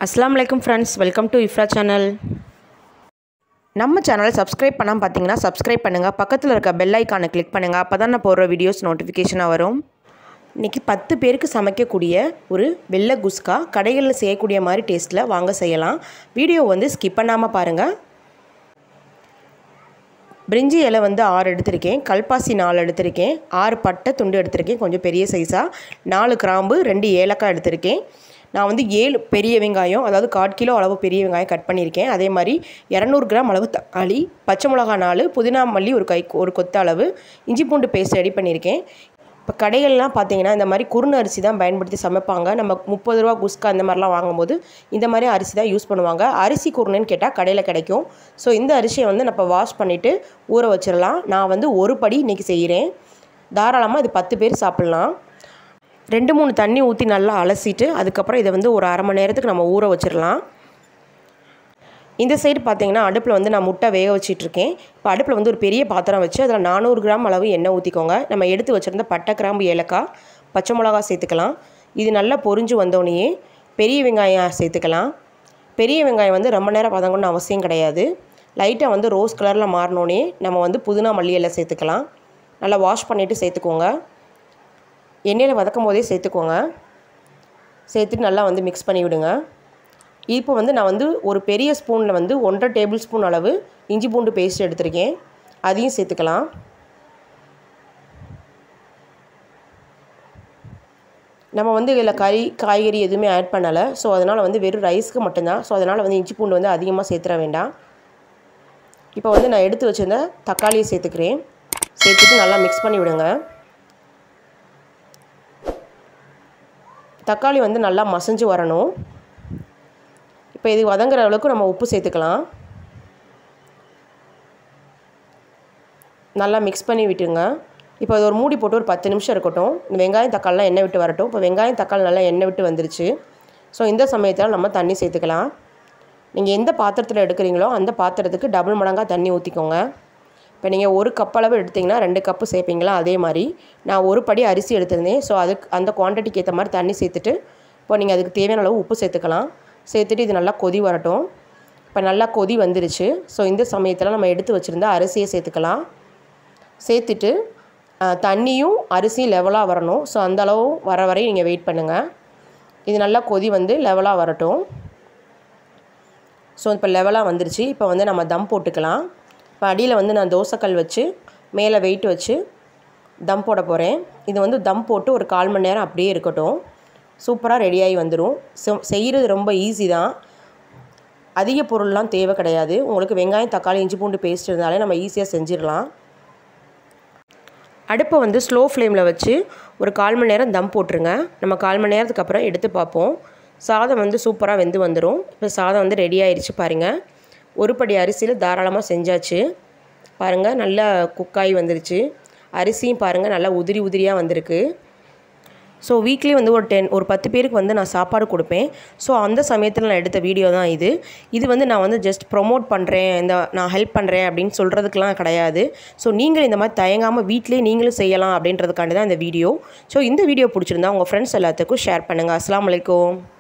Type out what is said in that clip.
அஸ்ஸலாமு அலைக்கும் friends welcome to Ifra channel நம்ம சேனலை சப்ஸ்கிரைப் பண்ணாமல் பார்த்தீங்கன்னா சப்ஸ்கிரைப் பண்ணுங்கள் பக்கத்தில் இருக்க பெல் ஐக்கானை கிளிக் பண்ணுங்கள் அப்போ தான் நான் போடுற வீடியோஸ் நோட்டிஃபிகேஷனாக வரும் இன்றைக்கி பத்து பேருக்கு சமைக்கக்கூடிய ஒரு வெள்ளை குஸ்கா கடைகளில் செய்யக்கூடிய மாதிரி டேஸ்ட்டில் வாங்க செய்யலாம் வீடியோ வந்து ஸ்கிப் பண்ணாமல் பாருங்கள் பிரிஞ்சி இலை வந்து ஆறு எடுத்திருக்கேன் கல்பாசி நாலு எடுத்திருக்கேன் ஆறு பட்டை துண்டு எடுத்திருக்கேன் கொஞ்சம் பெரிய சைஸாக நாலு கிராம்பு ரெண்டு ஏலக்காய் எடுத்திருக்கேன் நான் வந்து ஏழு பெரிய வெங்காயம் அதாவது கால் கிலோ அளவு பெரிய வெங்காயம் கட் பண்ணியிருக்கேன் அதே மாதிரி இரநூறு கிராம் அளவு தக்காளி பச்சை மிளகா நாலு புதினா மல்லி ஒரு கை ஒரு கொத்த அளவு இஞ்சி பூண்டு பேஸ்ட் ரெடி பண்ணியிருக்கேன் இப்போ கடைகள்லாம் பார்த்தீங்கன்னா இந்த மாதிரி குறுன அரிசி தான் பயன்படுத்தி சமைப்பாங்க நம்ம முப்பது ரூபா குஸ்கா இந்த மாதிரிலாம் வாங்கும்போது இந்த மாதிரி அரிசி தான் யூஸ் பண்ணுவாங்க அரிசி குருணைன்னு கேட்டால் கடையில் கிடைக்கும் ஸோ இந்த அரிசியை வந்து நம்ம வாஷ் பண்ணிவிட்டு ஊற வச்சிடலாம் நான் வந்து ஒரு படி இன்றைக்கி செய்கிறேன் தாராளமாக இது பத்து பேர் சாப்பிட்லாம் ரெண்டு மூணு தண்ணி ஊற்றி நல்லா அலசிட்டு அதுக்கப்புறம் இதை வந்து ஒரு அரை மணி நேரத்துக்கு நம்ம ஊற வச்சிடலாம் இந்த சைடு பார்த்தீங்கன்னா அடுப்பில் வந்து நான் முட்டை வேக வச்சிட்ருக்கேன் இப்போ அடுப்பில் வந்து ஒரு பெரிய பாத்திரம் வச்சு அதில் நானூறு கிராம் அளவு எண்ணெய் ஊற்றிக்கோங்க நம்ம எடுத்து வச்சுருந்த பட்டை கிராம்பு ஏலக்காய் பச்சை மிளகா சேர்த்துக்கலாம் இது நல்லா பொரிஞ்சு வந்தோடனேயே பெரிய வெங்காயம் சேர்த்துக்கலாம் பெரிய வெங்காயம் வந்து ரொம்ப நேரம் பதங்கணும்னு அவசியம் கிடையாது லைட்டாக வந்து ரோஸ் கலரில் மாறினோடனே நம்ம வந்து புதினா மல்லி எல்லாம் சேர்த்துக்கலாம் நல்லா வாஷ் பண்ணிவிட்டு சேர்த்துக்கோங்க எண்ணெயில் வதக்கும் போதே சேர்த்துக்கோங்க சேர்த்துட்டு நல்லா வந்து மிக்ஸ் பண்ணி விடுங்க இப்போ வந்து நான் வந்து ஒரு பெரிய ஸ்பூனில் வந்து ஒன்றரை டேபிள் ஸ்பூன் அளவு இஞ்சி பூண்டு பேஸ்ட் எடுத்திருக்கேன் அதையும் சேர்த்துக்கலாம் நம்ம வந்து இதில் கறி காய்கறி எதுவுமே ஆட் பண்ணலை ஸோ அதனால் வந்து வெறும் ரைஸ்க்கு மட்டும்தான் ஸோ அதனால் வந்து இஞ்சி பூண்டு வந்து அதிகமாக சேர்த்துற வேண்டாம் இப்போ வந்து நான் எடுத்து வச்சுருந்த தக்காளியை சேர்த்துக்கிறேன் சேர்த்துட்டு நல்லா மிக்ஸ் பண்ணி விடுங்க தக்காளி வந்து நல்லா மசஞ்சு வரணும் இப்போ இது வதங்குற அளவுக்கு நம்ம உப்பு சேர்த்துக்கலாம் நல்லா மிக்ஸ் பண்ணி விட்டுங்க இப்போ அது ஒரு மூடி போட்டு ஒரு பத்து நிமிஷம் இருக்கட்டும் இந்த வெங்காயம் தக்காளிலாம் எண்ணெய் விட்டு வரட்டும் இப்போ வெங்காயம் தக்காளி நல்லா எண்ணெய் விட்டு வந்துருச்சு ஸோ இந்த சமயத்தில் நம்ம தண்ணி சேர்த்துக்கலாம் நீங்கள் எந்த பாத்திரத்தில் எடுக்கிறீங்களோ அந்த பாத்திரத்துக்கு டபுள் மடங்காக தண்ணி ஊற்றிக்கோங்க இப்போ நீங்கள் ஒரு கப் அளவு எடுத்திங்கன்னா ரெண்டு கப்பு சேர்ப்பீங்களா அதே மாதிரி நான் ஒரு படி அரிசி எடுத்திருந்தேன் ஸோ அதுக்கு அந்த குவான்டிட்டிக்கு ஏற்ற மாதிரி தண்ணி சேர்த்துட்டு இப்போ நீங்கள் அதுக்கு தேவையான அளவு உப்பு சேர்த்துக்கலாம் சேர்த்துட்டு இது நல்லா கொதி வரட்டும் இப்போ நல்லா கொதி வந்துருச்சு ஸோ இந்த சமயத்தில் நம்ம எடுத்து வச்சுருந்தா அரிசியை சேர்த்துக்கலாம் சேர்த்துட்டு தண்ணியும் அரிசியும் லெவலாக வரணும் ஸோ அந்த அளவு வர வரை நீங்கள் வெயிட் பண்ணுங்கள் இது நல்லா கொதி வந்து லெவலாக வரட்டும் ஸோ இப்போ லெவலாக வந்துருச்சு இப்போ வந்து நம்ம தம் போட்டுக்கலாம் இப்போ அடியில் வந்து நான் தோசைக்கல் வச்சு மேலே வெயிட் வச்சு தம் போட போகிறேன் இது வந்து தம் போட்டு ஒரு கால் மணி நேரம் அப்படியே இருக்கட்டும் சூப்பராக ரெடியாகி வந்துடும் செய்கிறது ரொம்ப ஈஸி தான் அதிக பொருள்லாம் தேவை கிடையாது உங்களுக்கு வெங்காயம் தக்காளி இஞ்சி பூண்டு பேஸ்ட் இருந்தாலே நம்ம ஈஸியாக செஞ்சிடலாம் அடுப்பை வந்து ஸ்லோ ஃப்ளேமில் வச்சு ஒரு கால் மணி நேரம் தம் போட்டுருங்க நம்ம கால் மணி நேரத்துக்கு அப்புறம் எடுத்து பார்ப்போம் சாதம் வந்து சூப்பராக வெந்து வந்துடும் இப்போ சாதம் வந்து ரெடி ஆயிடுச்சு பாருங்கள் ஒரு படி அரிசியில் தாராளமாக செஞ்சாச்சு பாருங்கள் நல்லா குக்காகி வந்துருச்சு அரிசியும் பாருங்கள் நல்லா உதிரி உதிரியாக வந்திருக்கு ஸோ வீக்லி வந்து ஒரு டென் ஒரு பத்து பேருக்கு வந்து நான் சாப்பாடு கொடுப்பேன் ஸோ அந்த சமயத்தில் நான் எடுத்த வீடியோ தான் இது இது வந்து நான் வந்து ஜஸ்ட் ப்ரொமோட் பண்ணுறேன் இந்த நான் ஹெல்ப் பண்ணுறேன் அப்படின்னு சொல்கிறதுக்கெலாம் கிடையாது ஸோ நீங்கள் இந்த மாதிரி தயங்காமல் வீட்டிலே நீங்களும் செய்யலாம் அப்படின்றதுக்காண்டி தான் இந்த வீடியோ ஸோ இந்த வீடியோ பிடிச்சிருந்தா உங்கள் ஃப்ரெண்ட்ஸ் எல்லாத்துக்கும் ஷேர் பண்ணுங்கள் அஸ்லாம் வலைக்கம்